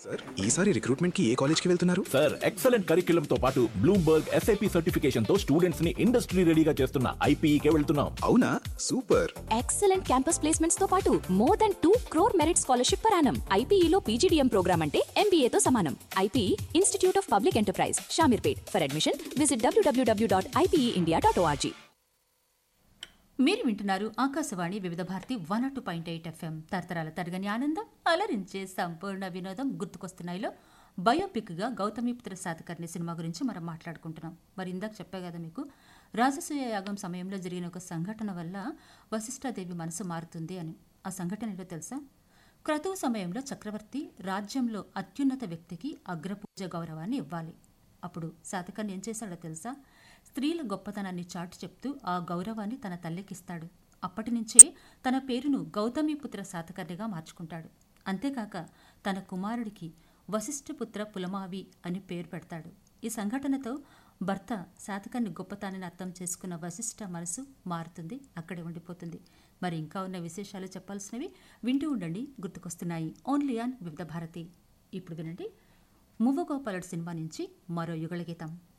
sir ఈసారి recruitment కి ఏ college కి వెళ్తున్నారు సార్ ఎక్సలెంట్ కరిక్యులం తో పాటు బ్లూంబర్గ్ ఎస్ఐపి సర్టిఫికేషన్ తో స్టూడెంట్స్ ని ఇండస్ట్రీ రెడీగా చేస్తున్న ఐపీఈకే వెళ్తున్నాం అవునా సూపర్ ఎక్సలెంట్ క్యాంపస్ ప్లేస్మెంట్స్ తో పాటు more than two crore merit scholarship పరానం ఐపీఈలో పీజీడీఎం ప్రోగ్రామ్ అంటే MBA తో సమానం IPE Institute of Public Enterprise Shamirpet for admission visit WWW dot IPE dot ORG మీరు వింటున్నారు Akashvani Vividh Bharati one two point eight FM తరతరాల తరగని ఆనందం అలరించే సంపూర్ణ వినోదం గుర్తుకొస్తున్నాయిలో బయోపిక్గా గౌతమిపుత్ర సాతకర్ణి సినిమా గురించి మనం మాట్లాడుకుంటున్నాం మరి ఇందాక చెప్పా కదా మీకు రాజసూయ యాగం సమయంలో జరిగిన ఒక సంఘటన వల్ల వశిష్ఠాదేవి మనసు మారుతుంది అని ఆ సంఘటన ఏంటో తెలుసా క్రతువు సమయంలో చక్రవర్తి రాజ్యంలో అత్యున్నత వ్యక్తికి అగ్రపూజ గౌరవాన్ని ఇవ్వాలి అప్పుడు శాతకర్ణి ఏం చేశాడో తెలుసా స్త్రీల గొప్పతనాన్ని చాటు చెప్తూ ఆ గౌరవాన్ని తన తల్లికిస్తాడు అప్పటి నుంచే తన పేరును గౌతమిపుత్ర శాతకర్ణిగా మార్చుకుంటాడు అంతేకాక తన కుమారుడికి వశిష్ఠపుత్ర పులమావి అని పేరు పెడతాడు ఈ సంఘటనతో భర్త శాతకర్ణి గొప్పతనాన్ని అర్థం చేసుకున్న వశిష్ఠ మనసు మారుతుంది అక్కడే ఉండిపోతుంది మరి ఇంకా ఉన్న విశేషాలు చెప్పాల్సినవి వింటూ ఉండండి గుర్తుకొస్తున్నాయి ఓన్లీ ఆన్ వివిధ భారతి ఇప్పుడు వినండి మువ్వగోపాలుడు సినిమా నుంచి మరో యుగళ గీతం